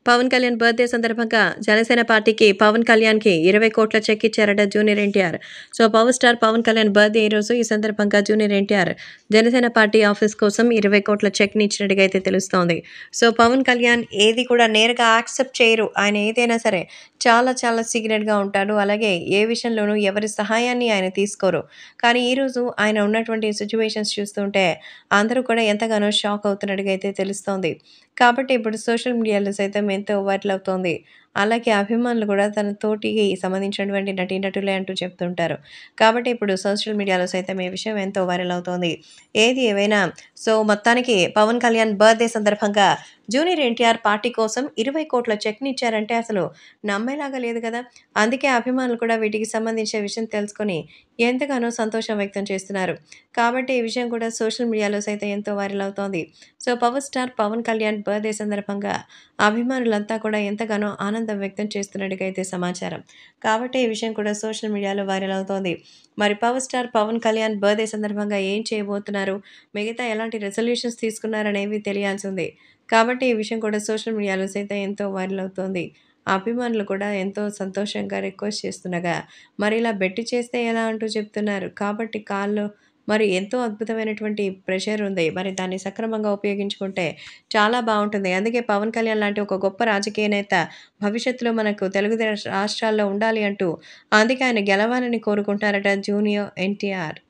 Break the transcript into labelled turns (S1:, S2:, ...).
S1: Pawan Kalyan birthday సందర్భంగా జనసేన పార్టీకి పవన్ కళ్యాణ్కి ఇరవై కోట్ల చెక్ ఇచ్చారట junior NTR so power star Pawan Kalyan birthday ఈరోజు ఈ సందర్భంగా junior NTR Janasena party office కోసం ఇరవై కోట్ల చెక్ని ఇచ్చినట్టుగా అయితే తెలుస్తోంది సో పవన్ కళ్యాణ్ ఏది కూడా నేరుగా యాక్సెప్ట్ చేయరు ఆయన ఏదైనా సరే చాలా చాలా సీక్రెట్గా ఉంటాడు అలాగే ఏ విషయంలోనూ ఎవరి సహాయాన్ని ఆయన తీసుకోరు కానీ ఈరోజు ఆయన ఉన్నటువంటి సిచ్యువేషన్స్ చూస్తుంటే అందరూ కూడా ఎంతగానో షాక్ అవుతున్నట్టుగా అయితే తెలుస్తోంది కాబట్టి ఇప్పుడు సోషల్ మీడియాలో సైతం ఎంతో వైరల్ అవుతోంది అలాగే అభిమానులు కూడా తన తోటికి సంబంధించినటువంటి నటీనటులే అంటూ చెప్తుంటారు కాబట్టి ఇప్పుడు సోషల్ మీడియాలో సైతం ఈ విషయం ఎంతో వైరల్ అవుతోంది ఏది ఏవైనా సో మొత్తానికి పవన్ కళ్యాణ్ బర్త్డే సందర్భంగా జూనియర్ ఎన్టీఆర్ పార్టీ కోసం ఇరవై కోట్ల చెక్ని ఇచ్చారంటే అసలు నమ్మేలాగా లేదు కదా అందుకే అభిమానులు కూడా వీటికి సంబంధించిన విషయం తెలుసుకొని ఎంతగానో సంతోషం వ్యక్తం చేస్తున్నారు కాబట్టి ఈ విషయం కూడా సోషల్ మీడియాలో సైతం ఎంతో వైరల్ అవుతోంది so power star Pawan Kalyan birthday సందర్భంగా అభిమానులంతా కూడా ఎంతగానో ఆనందం వ్యక్తం చేస్తున్నట్టుగా అయితే సమాచారం కాబట్టి ఈ విషయం కూడా సోషల్ మీడియాలో వైరల్ అవుతోంది మరి power star Pawan Kalyan birthday సందర్భంగా ఏం చేయబోతున్నారు మిగతా ఎలాంటి రెజల్యూషన్స్ తీసుకున్నారనేవి తెలియాల్సి ఉంది కాబట్టి ఈ విషయం కూడా సోషల్ మీడియాలో సైతం ఎంతో వైరల్ అవుతోంది అభిమానులు కూడా ఎంతో సంతోషంగా రిక్వెస్ట్ చేస్తుండగా మరి ఇలా బెట్టి చేస్తే ఎలా అంటూ చెప్తున్నారు కాబట్టి కాళ్ళు మరి ఎంతో అద్భుతమైనటువంటి ప్రెషర్ ఉంది మరి దాన్ని సక్రమంగా ఉపయోగించుకుంటే చాలా బాగుంటుంది అందుకే పవన్ కళ్యాణ్ లాంటి ఒక గొప్ప రాజకీయ నేత భవిష్యత్తులో మనకు తెలుగు రాష్ట్రాల్లో ఉండాలి అంటూ అందుకే ఆయన గెలవాలని కోరుకుంటారట జూనియర్ ఎన్టీఆర్